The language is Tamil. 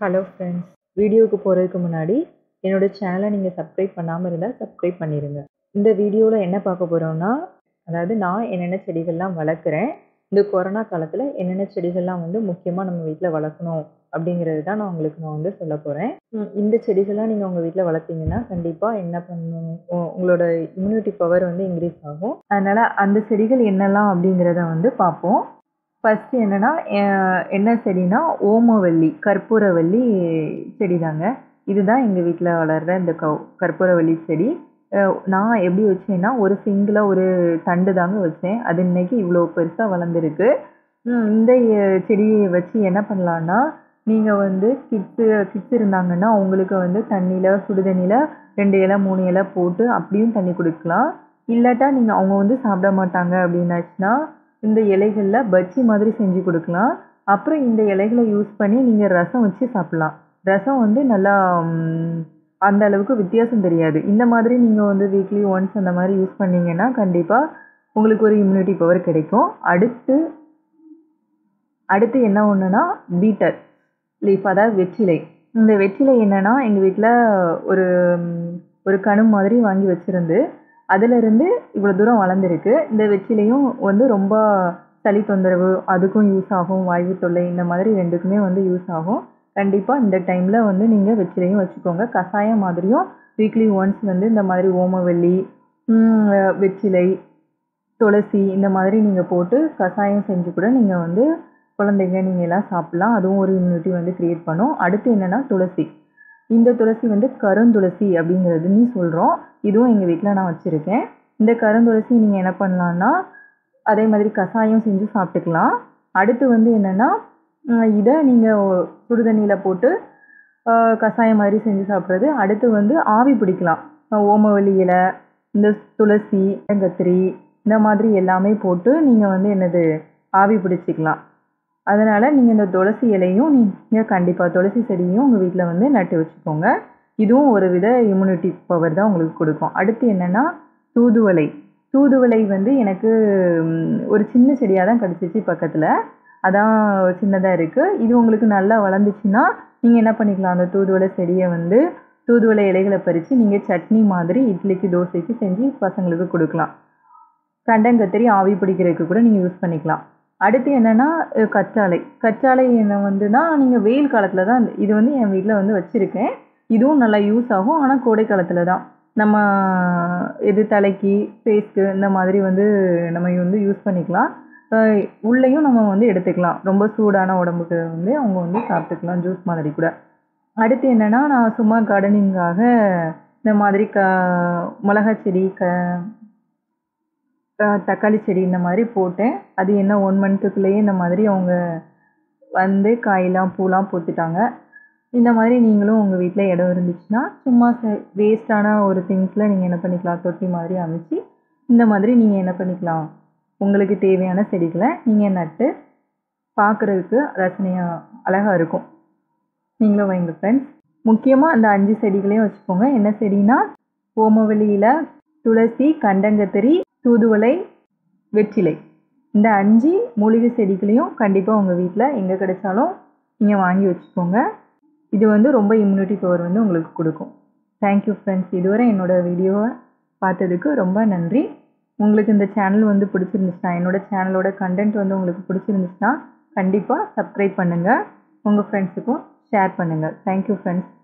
ஹலோ ஃப்ரெண்ட்ஸ் வீடியோவுக்கு போகிறதுக்கு முன்னாடி என்னோட சேனலை நீங்கள் சப்ஸ்கிரைப் பண்ணாமல் இருந்தால் சப்ஸ்கிரைப் பண்ணிடுங்க இந்த வீடியோவில் என்ன பார்க்க போகிறோம்னா அதாவது நான் என்னென்ன செடிகள்லாம் வளர்க்குறேன் இந்த கொரோனா காலத்தில் என்னென்ன செடிகள்லாம் வந்து முக்கியமாக நம்ம வீட்டில் வளர்க்கணும் அப்படிங்கிறது தான் நான் உங்களுக்கு நான் வந்து சொல்ல போகிறேன் இந்த செடிகள்லாம் நீங்கள் உங்கள் வீட்டில் வளர்த்தீங்கன்னா கண்டிப்பாக என்ன பண்ணணும் உ- உங்களோட இம்யூனிட்டி பவர் வந்து இன்க்ரீஸ் ஆகும் அதனால் அந்த செடிகள் என்னெல்லாம் அப்படிங்கிறத வந்து பார்ப்போம் ஃபஸ்ட்டு என்னென்னா என்ன செடினா ஓமவல்லி கற்பூரவல்லி செடி தாங்க இதுதான் எங்கள் வீட்டில் வளர்கிற இந்த கௌ கற்பூரவல்லி செடி அஹ் நான் எப்படி வச்சேன்னா ஒரு சிங்கிளாக ஒரு தண்டு தாங்க வச்சேன் அது இன்னைக்கு இவ்வளோ பெருசாக வளர்ந்துருக்கு ம், இந்த அஹ், செடியை வச்சு என்ன பண்ணலான்னா நீங்கள் வந்து கிட்ஸு கிட்ஸ் இருந்தாங்கன்னா அவங்களுக்கு வந்து தண்ணியில் சுடுதண்ணியில் ரெண்டு இலை மூணு இலை போட்டு அப்படியும் தண்ணி கொடுக்கலாம் இல்லாட்டா நீங்கள் அவங்க வந்து சாப்பிட மாட்டாங்க அப்படின்னாச்சுன்னா இந்த இலைகளில் பஜ்ஜி மாதிரி செஞ்சு கொடுக்கலாம் அப்புறம் இந்த இலைகளை யூஸ் பண்ணி நீங்கள் ரசம் வச்சு சாப்பிட்லாம் ரசம் வந்து நல்லா ம், அந்த அளவுக்கு வித்தியாசம் தெரியாது இந்த மாதிரி நீங்கள் வந்து வீக்லி ஒன்ஸ் அந்த மாதிரி யூஸ் பண்ணீங்கன்னா கண்டிப்பாக உங்களுக்கு ஒரு இம்யூனிட்டி பவர் கிடைக்கும் அடுத்து அடுத்து என்ன ஒன்றுனா பீட்டர் லீஃப் அதாவது வெற்றிலை இந்த வெற்றிலை என்னன்னா எங்கள் வீட்டில் ஒரு ம், ஒரு கணு மாதிரி வாங்கி வச்சுருந்து அதிலிருந்து இவ்வளோ தூரம் வளர்ந்துருக்கு இந்த வெற்றிலையும் வந்து ரொம்ப சளி தொந்தரவு அதுக்கும் யூஸ் ஆகும் வாய்வு தொல்லை இந்த மாதிரி ரெண்டுக்குமே வந்து யூஸ் ஆகும் கண்டிப்பாக இந்த டைமில் வந்து நீங்கள் வெற்றிலையும் வச்சுக்கோங்க கஷாயம் மாதிரியும் வீக்லி ஒன்ஸ் வந்து இந்த மாதிரி ஓமவல்லி ம், வெற்றிலை துளசி இந்த மாதிரி நீங்கள் போட்டு கஷாயம் செஞ்சு கூட நீங்கள் வந்து குழந்தைங்க நீங்கள் எல்லாம் சாப்பிட்லாம் அதுவும் ஒரு இம்யூனிட்டி வந்து க்ரியேட் பண்ணும் அடுத்து என்னென்னா துளசி இந்த துளசி வந்து கருந்துளசி அப்படிங்கிறதுன்னு சொல்கிறோம் இதுவும் எங்கள் வீட்டில் நான் வச்சுருக்கேன் இந்த கருந்துளசி நீங்கள் என்ன பண்ணலான்னா அதே மாதிரி கஷாயம் செஞ்சு சாப்பிட்டுக்கலாம் அடுத்து வந்து என்னென்னா இதை நீங்கள் சுடுதண்ணியில் போட்டு ஆஹ், கஷாயம் மாதிரி செஞ்சு சாப்பிட்றது அடுத்து வந்து ஆவி பிடிக்கலாம் ஆஹ், ஓமவல்லி இலை இந்த துளசி கத்திரி இந்த மாதிரி எல்லாமே போட்டு நீங்கள் வந்து என்னது ஆவி பிடிச்சிக்கலாம் அதனால் நீங்கள் இந்த துளசி இலையும் நீங்கள் கண்டிப்பாக துளசி செடியும் உங்கள் வீட்டில் வந்து நட்டு வச்சுக்கோங்க இதுவும் ஒரு வித இம்யூனிட்டி பவர் தான் உங்களுக்கு கொடுக்கும் அடுத்து என்னென்னா தூதுவளை தூதுவளை வந்து எனக்கு ம், ஒரு சின்ன செடியாக தான் கிடச்சிச்சு பக்கத்தில் அதான் சின்னதாக இருக்குது இது உங்களுக்கு நல்லா வளர்ந்துச்சுன்னா நீங்கள் என்ன பண்ணிக்கலாம் அந்த தூதுவளை செடியை வந்து தூதுவளை இலைகளை பறித்து நீங்கள் சட்னி மாதிரி இட்லிக்கு தோசைக்கு செஞ்சு பசங்களுக்கு கொடுக்கலாம் கண்டங்கத்திரி ஆவி பிடிக்கிறதுக்கு கூட நீங்கள் யூஸ் பண்ணிக்கலாம் அடுத்து என்னென்னா அஹ், கற்றாழை கற்றாழை என்ன வந்துன்னா நீங்கள் வெயில் காலத்தில் தான் இது வந்து என் வீட்டில் வந்து வச்சுருக்கேன் இதுவும் நல்லா யூஸ் ஆகும் ஆனால் கோடை காலத்தில் தான் நம்ம இது தலைக்கு ஃபேஸ்க்கு இந்த மாதிரி வந்து நம்ம வந்து யூஸ் பண்ணிக்கலாம் அஹ், உள்ளேயும் நம்ம வந்து எடுத்துக்கலாம் ரொம்ப சூடான உடம்புக்கு வந்து அவங்க வந்து சாப்பிட்டுக்கலாம் ஜூஸ் மாதிரி கூட அடுத்து என்னென்னா நான் சும்மா கார்டனிங்காக இந்த மாதிரி க மிளகா செடி க த- தக்காளி செடி இந்த மாதிரி போட்டேன் அது என்ன ஒன் மந்த்துக்குள்ளேயே இந்த மாதிரி அவங்க வந்து காயெல்லாம் பூலாம் பூத்துட்டாங்க இந்த மாதிரி நீங்களும் உங்கள் வீட்டில் இடம் இருந்துச்சுன்னா சும்மா வேஸ்டான ஒரு திங்ஸில் நீங்கள் என்ன பண்ணிக்கலாம் தொட்டி மாதிரி அமைச்சு இந்த மாதிரி நீங்கள் என்ன பண்ணிக்கலாம் உங்களுக்கு தேவையான செடிகளை நீங்கள் நட்டு பார்க்குறதுக்கு ரசனையாக அழகாக இருக்கும் நீங்களும் வைங்க ஃப்ரெண்ட்ஸ் முக்கியமாக அந்த அஞ்சு செடிகளையும் வச்சுக்கோங்க என்ன செடினா ஓமவல்லி இலை துளசி கண்டங்கத்திரி தூதுவளை வெற்றிலை இந்த அஞ்சு மூலிகை செடிகளையும் கண்டிப்பாக உங்கள் வீட்டில் எங்கே கிடைச்சாலும் நீங்கள் வாங்கி வச்சுக்கோங்க இது வந்து ரொம்ப இம்யூனிட்டி பவர் வந்து உங்களுக்கு கொடுக்கும் தேங்க்யூ ஃப்ரெண்ட்ஸ் இதுவரை என்னோட வீடியோவை பார்த்ததுக்கு ரொம்ப நன்றி உங்களுக்கு இந்த சேனல் வந்து பிடிச்சிருந்துச்சுன்னா என்னோட சேனலோட கண்டென்ட் வந்து உங்களுக்கு பிடிச்சிருந்துச்சுன்னா கண்டிப்பாக சப்ஸ்கிரைப் பண்ணுங்கள் உங்கள் ஃப்ரெண்ட்ஸுக்கும் ஷேர் பண்ணுங்கள் தேங்க்யூ ஃப்ரெண்ட்ஸ்